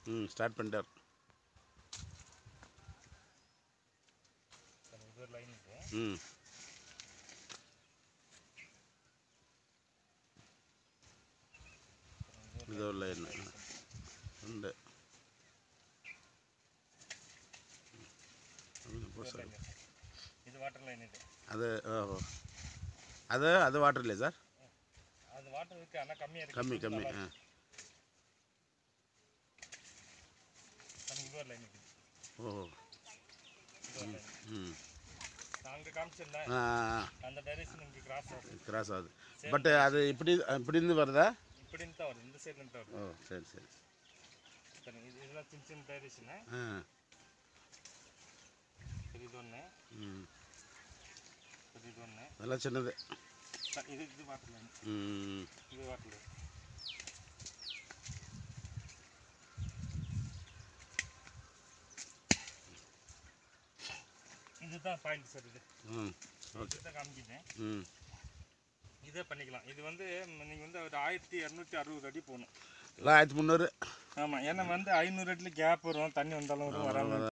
ம் ஸ்டார்ட் பண்ணிட்டார் சார் இது ஒரு லைன் இருக்கு ம் இது ஒரு லைன் ரெண்டு ம், போ சார். இது வாட்டர் லைன் இது அது ஓ அது அது வாட்டர் இல்லையா சார் அது வாட்டர் இருக்கு ஆனால் கம்மியாக இருக்கு கம்மி கம்மி ஆ அது இது ஒரு லைன் இருக்கு ஓ இது ஒரு லைன் ம் நான் அங்கே காமிச்சிருந்தேன் ஆ அந்த டைரக்ஷன் இங்கே கிராஸ் ஆகுது கிராஸ் ஆகுது பட் அது இப்படி இப்படி இருந்து வருதா இப்படின்னு தான் வருது இந்த சைட்லேருந்து தான் வருது ஓ சரி சரி சரி இது இதெல்லாம் சின்ன சின்ன டைரக்ஷனு ஆ சரி இது ஒன்று ம் சரி இது ஒன்று அதெல்லாம் சின்னது இது இது வாட்டர் லைன் ம் இது வாட்டர் லைன் இதுதான் பாயிண்ட் சார் இது ம் ஓகே இதுதான் காமிக்கிட்டேன் ம் இதே பண்ணிக்கலாம் இது வந்து நீங்கள் வந்து ஒரு ஆயிரத்தி இரநூத்தி அறுபது அடி போகணும் எல்லாம் ஆயிரத்தி முந்நூறு ஆமாம் ஏன்னா வந்து ஐநூறு அடியில் கேப் வரும் தண்ணி வந்தாலும் வரும் வராமல்